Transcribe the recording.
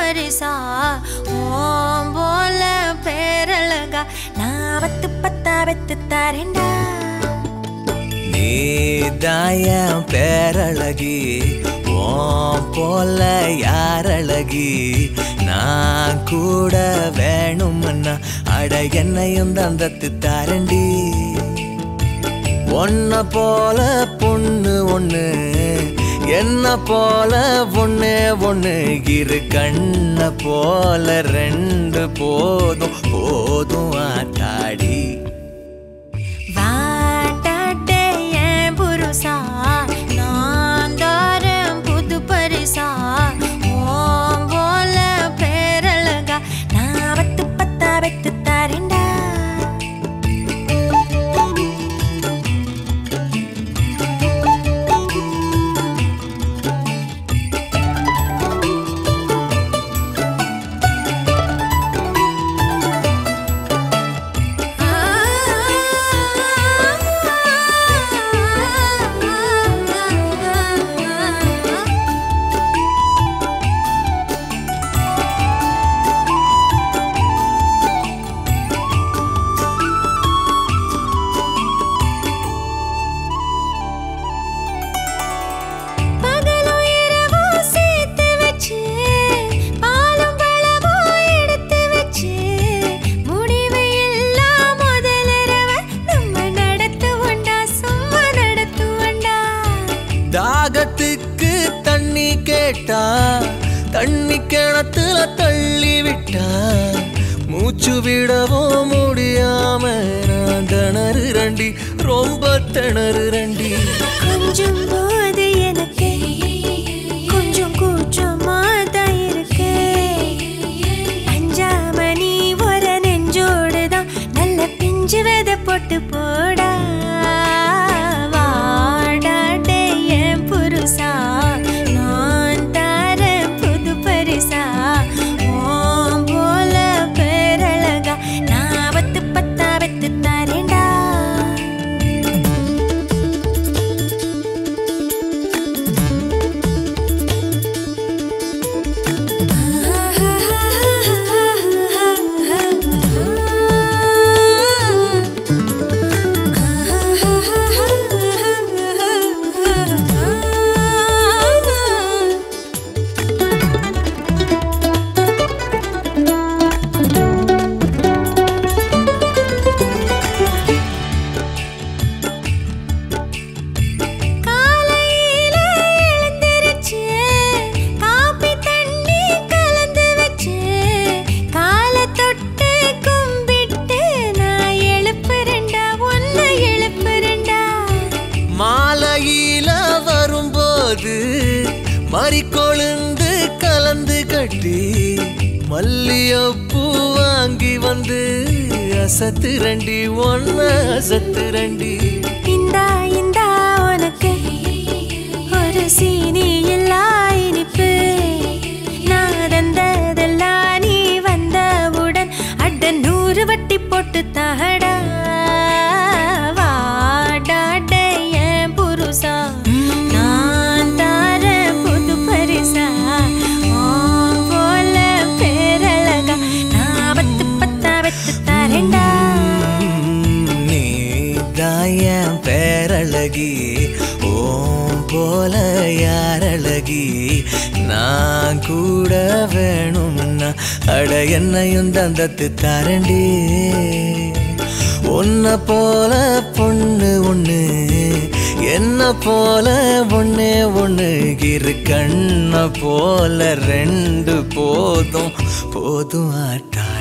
பரிசா ஓம் போல பேரழகா நான் பத்து பத்தா வெத்து தரேன்டா நீதாய பேரழகி ஓம் போல யாரழகி நான் கூட வேணும்னா அட என்னையும் தந்தத்து தாரண்டி ஒன்ன போல பொண்ணு ஒண்ணு என்ன போல ஒண்ணு ஒண்ணு இரு கண்ண போல ரெண்டு போதும் போதும் ஆத்தாடி வாட்டாட்டே என் புருஷா நான் தாரேன் புது பரிசா ஓம் போல பேரழகா நான் பத்து பத்தா வெத்து தரேன்டா பகலும் இரவும் சேர்த்து வச்சு பாலும் பழமும் எடுத்து வச்சு முடிவு எல்லாம் முதலிரவ நம்ம நடத்துவோண்டா சும்மா நடத்துவோண்டா தாகத்துக்கு தண்ணி கேட்டா தண்ணி கிணத்துல தள்ளி விட்டா மூச்சு விடவும் முடியாம நான் திணறு ரண்டி ரொம்ப திணறு ரண்டி கொஞ்சம் போது எனக்கு கொஞ்சம் கூச்சமா தான் இருக்கு அஞ்சாமணி ஒரு நெஞ்சோடு தான் நல்ல பிஞ்சு விதை போட்டு போடா வாடாடே என் புருஷா நான் தரேன் புது பரிசா ஓம் போல பேரழகா நான் பத்து பத்தா வெத்து தரேன்டா காலையில எழுந்திருச்சு காப்பி தண்ணி கலந்து வச்சு காலை தொட்டு கும்பிட்டு நான் எழுப்புறேன்டா ஒன்னு எழுப்புறேன்டா மாலையில வரும்போது மறிக்கொழுந்து கலந்து கட்டி மல்லியப்பூ வாங்கி வந்து அசத்து ரண்டி ஒன்ன அசத்து ரண்டி இந்தா இந்தா உனக்கு ஒரு சீனி இல்லா இனிப்பு நான் தந்ததெல்லாம் நீ வந்தவுடன் அட நூறு வட்டி போட்டு தகடா வாடாட என் புருஷா நான் தரேன் புது பரிசா உன் போல பேரழகா நான் பத்து பத்தா வெத்து தரேன்டா நீ தாயன் பேரழகி ஓம் போல யாரழகி நான் கூட வேணும்னா அட என்னையும் தந்தத்து தரண்டி உன்னை போல பொண்ணு ஒண்ணு என்ன போல ஒண்ணே ஒண்ணு இரு கண்ண போல ரெண்டு போதும் போதும் ஆட்டா